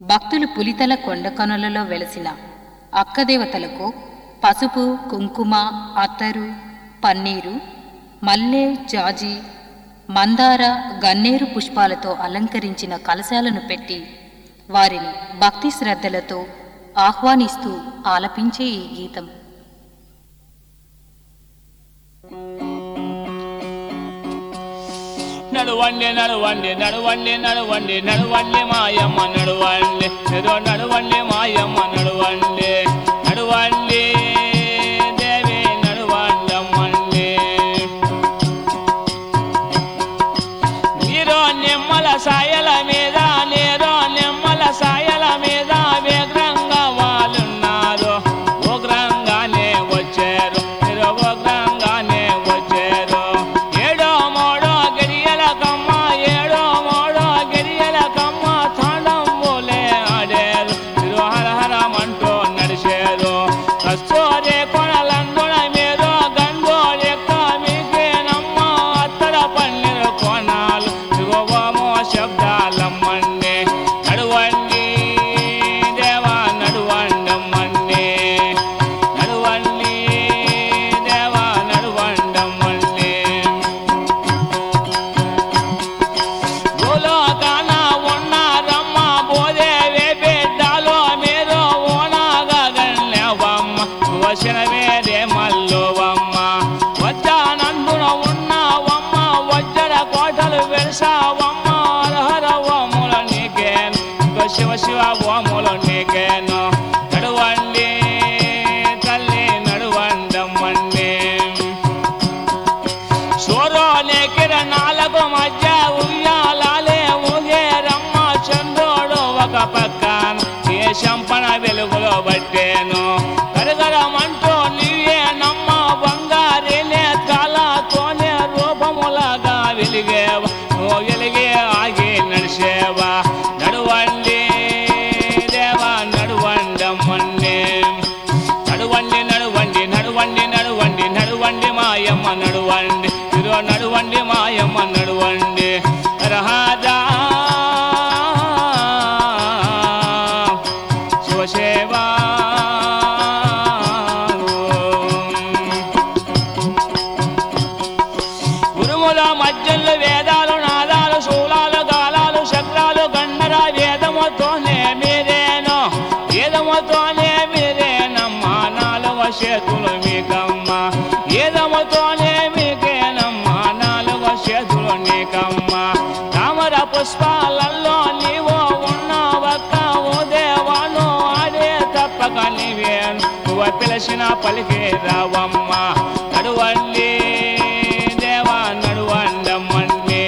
భక్తులు పులితల కొండకనులలో వెలసిన అక్కదేవతలకు పసుపు కుంకుమ అత్తరు పన్నీరు మల్లె జాజి మందార గన్నేరు పుష్పాలతో అలంకరించిన కలశాలను పెట్టి వారిని భక్తి శ్రద్ధలతో ఆహ్వానిస్తూ ఆలపించే ఈ గీతం నడువండి నడువండి నడువండి నడువండి నడువండి మాయమ్మ నడువండి ఏదో నడువండి మాయమ్మ నడువండి నడువండి దేవి నడువండమ్మండి నీరో నిమ్మల సాయల మీద నీరో నిమ్మల సాయల మీద వేగ్రంగా వాళ్ళున్నారు ఉగ్రంగానే వచ్చారు మీరు ఉగ్రంగానే వచ్చారు ఏడో మూడో గిరియల కమ్మ ఏడో మూడో గిరియల కమ్మ తాండంబులే ఆడారు మీరు హరహరమంటూ నడిచారు కస్తూరి కొనలందున మీరు గంగోలెక్క మీకేనమ్మ అత్తర పన్నీరు కోణాలు దిగువమో శబ్దాలమ్మండి నడువండి దేవా నడువండమ్మండి నడువండి దేవా నడువండమ్మండి భూలోకాన ఉన్నారమ్మ భూదేవి బిడ్డలో మీరు ఓనాగా గణ్యవమ్మ వసిన వేరే మల్లువమ్మ వచ్చానందున ఉన్నావమ్మ వజ్ర కోటలు వెలిసావమ్మ హరహర ఓముల నీకేను ఇక శివ శివ ఓముల నీకేను నడువండి తల్లి నడువండమ్మండి సూర్యోని కిరణాలకు మధ్య ఉయ్యాలాలే ఊగేరమ్మ చంద్రుడు ఒక పక్కన ఏ శంపన వెలుగులో పట్టేను కరగరమంటూ నీవే నమ్మ బంగారి నేత్రాలతోనే రూపములాగా వెలిగేవా నువ్వు వెలిగే ఆగి నడిచేవా నడువండి దేవా నడువండమ్మన్నే నడువండి నడువండి నడువండి నడువండి నడువండి మాయమ్మ నడువండి ఇదో నడువండి మాయమ్మ నడువండి రహాజా శివసేవా గురుముల మధ్యలో వేదాలు నాదాలు శూలాలు గాలాలు చక్రాలు గండర వేదముతోనే మీరేను వేదముతోనే మీరేనమ్మ నాలుగ చేతులు మీకమ్మ వేదముతోనే మీకేనమ్మ నాలుగ చేతులు నీకమ్మ తామర పుష్పాలలో నీవు ఉన్నావక్క ఓ దేవాను ఆడే తప్పక నీవేను నువ్వు పిలిచిన పలికే రావమ్మ నడువండి దేవా నడువండమ్మండి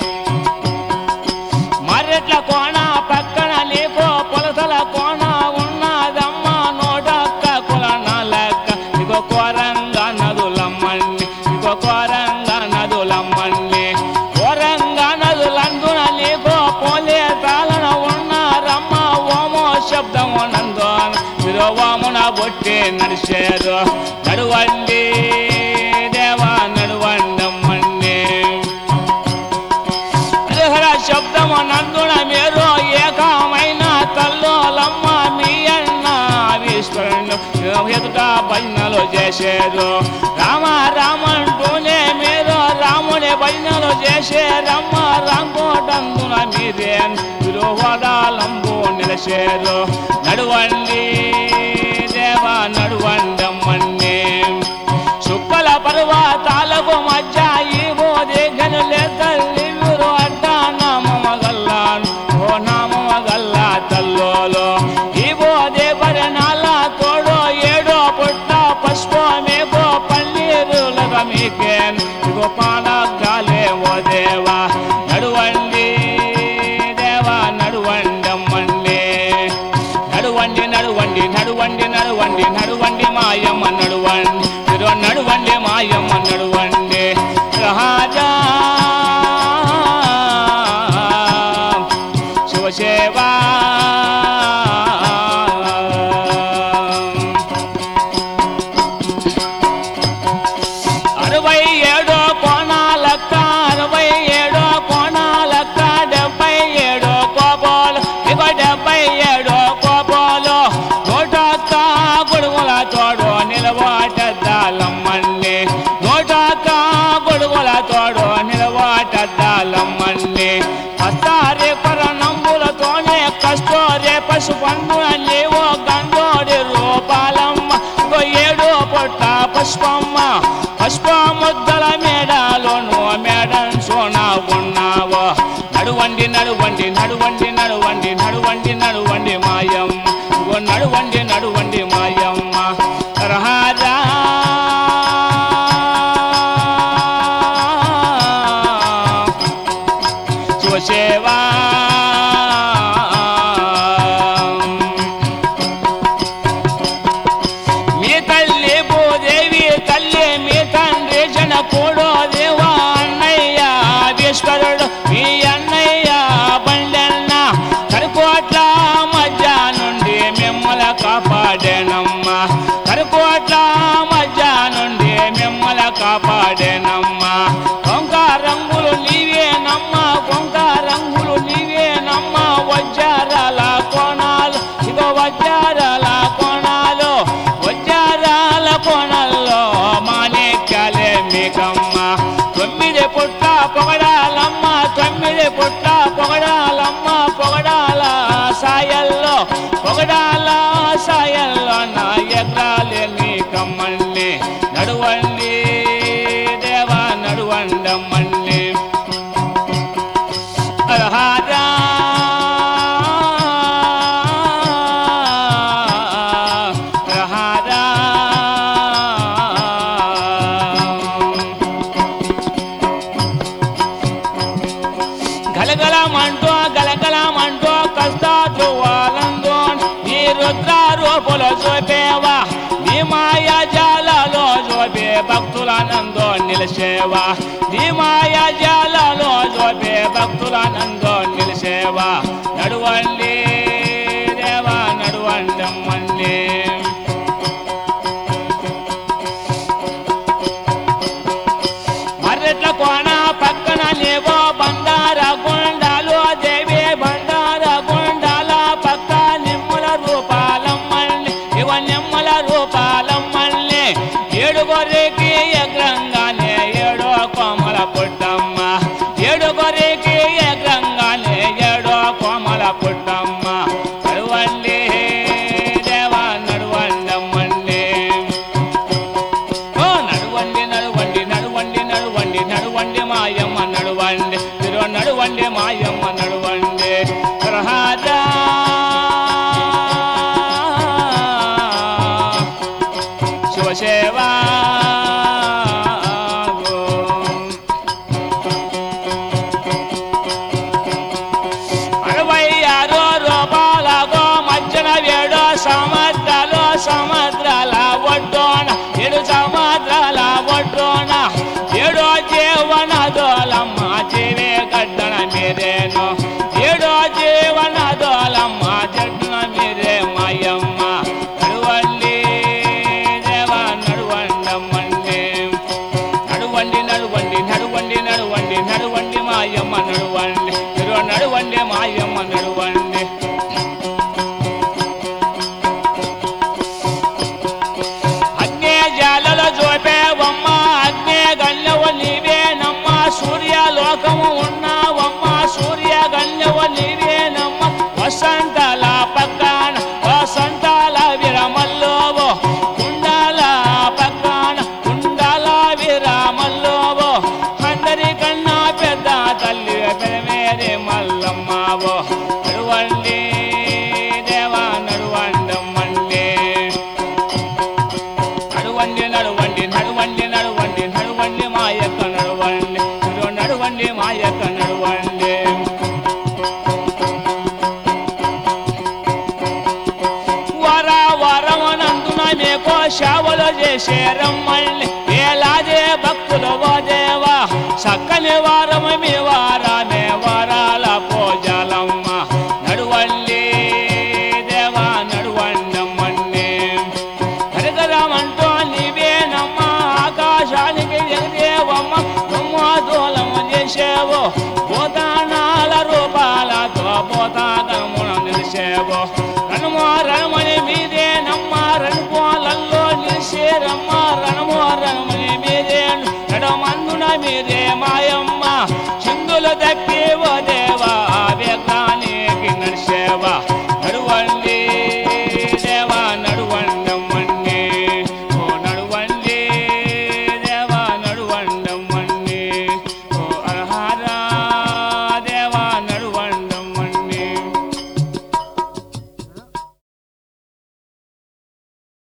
మర్రెట్ల కోణ పక్కన నీకో పొలసల కోణ ఉన్నదమ్మ నోటక్క కులన లెక్క ఇగో కోరంగా నదులమ్మండి ఇగో కోరంగా నదులమ్మండి కోరంగా నదులందున నీకో పోలే తాళన ఉన్నారమ్మ ఓమో శబ్దము నందోన మీరు వామున బొట్టి నడిచారు నడువండి దేవా నడువండమ్మండి హరిహర శబ్దము నందున మీరు ఏకమైన తల్లోలమ్మ మీ అన్న ఈశ్వరుడు ఎదుట భజనలు చేశారు రామ రామంటూనే మీరు రాముని భజనలు చేశారమ్మ రాంకోటందున మీరే తిరువదాలంబు నిలిచారు నడువండి దేవా నడువండమ్మండి శుక్కల పర్వతాలకు మధ్య ఈ బోధి గనులే తల్లి వీరు అడ్డ నామమ గల్లాను ఓ నామమ గల్లా తల్లోలో ఈ బోధి పరిణాల తోడు ఏడో పుట్ట పుష్పమేగో పన్నీరులగా మీకేను ఇగో పానగాలే ఓ దేవా నడువండి దేవా నడువండమ్మండి నడువండి నడువండి నడువండి నడువండి నడువండి మాయమ్మ నడువండి మీరు నడువండి మాయమ్మ నడువండి రాజా శివసేవా అరవై ఏడో కోణాలక్క అరవై ఏడో కోణాలక్క డెబ్బై ఏడో కోపాలు ఇక డెబ్బై అరవై ఏడు కోపంలో నూటొక్క గొడుగుల తోడు నిలవాటద్దాలమ్మల్ని నూటొక్క గొడుగుల తోడు నిలవాటద్దాలమ్మల్ని కస్తారే పర నంబులతోనే కష్టోరే పశు పండుగ లేవో గంగోడి రూపాలమ్మ ఇంకో ఏడు పొట్ట పుష్పమ్మ పుష్పముద్దల మేడాలోను మేడం సోనా ఉన్నావో నడువండి నడువండి నడువండి నడువండి నడువండి నడువండి మాయమ్మ ఇంకో నడువండి నడువండి మాయమ్మ రహారా శివసేవా మీ తల్లి భూదేవి తల్లి మీ తండ్రి జన కూడో దేవా అన్నయ్య ఈశ్వరుడు మీ అన్నయ్య బండన్న కరుకోట్ల మధ్య నుండి మిమ్మల కాపాడేనమ్మా కరుకోట్ల మధ్య నుండి మిమ్మల కాపాడేనమ్మా కొంక రంగులు నీవేనమ్మా కొంక రంగులు నీవేనమ్మా వజ్రాల కోణాలు ఇగో వజ్రాల కోణాలు వజ్రాల కోణాల్లో మాణిక్యాలే మీకమ్మ తొమ్మిది పుట్ల పొగడాలమ్మ తొమ్మిది పుట్ల పొగడాలమ్మ పొగడాల సాయల్లో పొగడాల సాయల్లో నా ఎగ్రాలే నీకమ్మల్ని నడువండి దేవా నడువండమ్మల్ని అర్హరా అర్హరా గలగలమంటూ గలగలమంటూ కష్టాద్రువాలందో ఈ రుద్ర రూపుల చూపేవా నీ మాయా జాలలో చూపే భక్తులానందో నిలిసేవా నీ మాయా జాలలో చూపే భక్తులానందో నిలిసేవా నడువండి దేవా నడువండమ్మల్ని మర్రెట్ల కోన పక్కన లేవో బండార గుండాలు దేవి బండార గుండాల పక్క నిమ్మల రూపాలమ్మల్ని ఇవ నిమ్మల రూపాలమ్మల్ని ఏడుగొర్రెకి ఎగ్రంగానే ఏడో కోమల పుట్టమ్మ ఏడుగొర్రెకి ఎగ్రంగానే ఏడో కోమల పుట్టమ్మ నడువండి దేవా నడువండమ్మండి ఓ నడువండి నడువండి నడువండి నడువండి నడువండి మాయమ్మ నడువండి తిరు నడువండి మాయమ్మ నడువండి రహాజా శివసేవా అరవై ఆరు రూపాయలకు మధ్యన ఏడు సముద్రాలు సముద్రాల ఒడ్డున ఏడు సముద్రాల ఒడ్డున ఏడో జీవన దోలమ్మ జీవే గడ్డన మీరేను ఏడో జీవన దోలమ్మ జడ్డున మీరే మాయమ్మ నడువండి దేవా నడువండమ్మండి నడువండి నడువండి నడువండి నడువండి నడువండి మాయమ్మ నడువండి మీరు నడువండి మాయమ్మ నడువండి అగ్నే జాలలో చూపేవమ్మ అగ్నే గల్లవ నీవేనమ్మ సూర్య లోకము ఉన్నావమ్మ సూర్య గల్లవ నీవేనమ్మ వసంతాల పక్కన వసంతాల విరమల్లోవో కుండాల పక్కన కుండాల విరామల్లోవో అందరికన్నా పెద్ద తల్లి పెరమేరే మల్లమ్మవో నడువండి దేవా నడువండమ్మండి నడువండి నడువండి నడువండి నడువండి నడువండి మా యొక్క నడువండి ఇదిగో నడువండి మా యొక్క నడువండి వర వరమనందున మీకు సేవలు చేసే రమ్మల్ని ఏలాదే భక్తులు ఓ దేవా చక్కని వారము మీ వారమే వరాల పూజలమ్మ నడువండి దేవా నడువండమ్మన్నే కరగరమంటూ నీవేనమ్మ ఆకాశానికి ఎగదేవమ్మ నువ్వు దూలము చేసేవు భూతానాల రూపాలతో భూతాగమున నిలిచేవు రంగో రణమో రణమని మీదే నమ్మ రణపోలల్లో నిలిసే రమ్మ రణమో రణమని మీదే నడమందున మీదే మాయమ్మ చిందులు దక్కి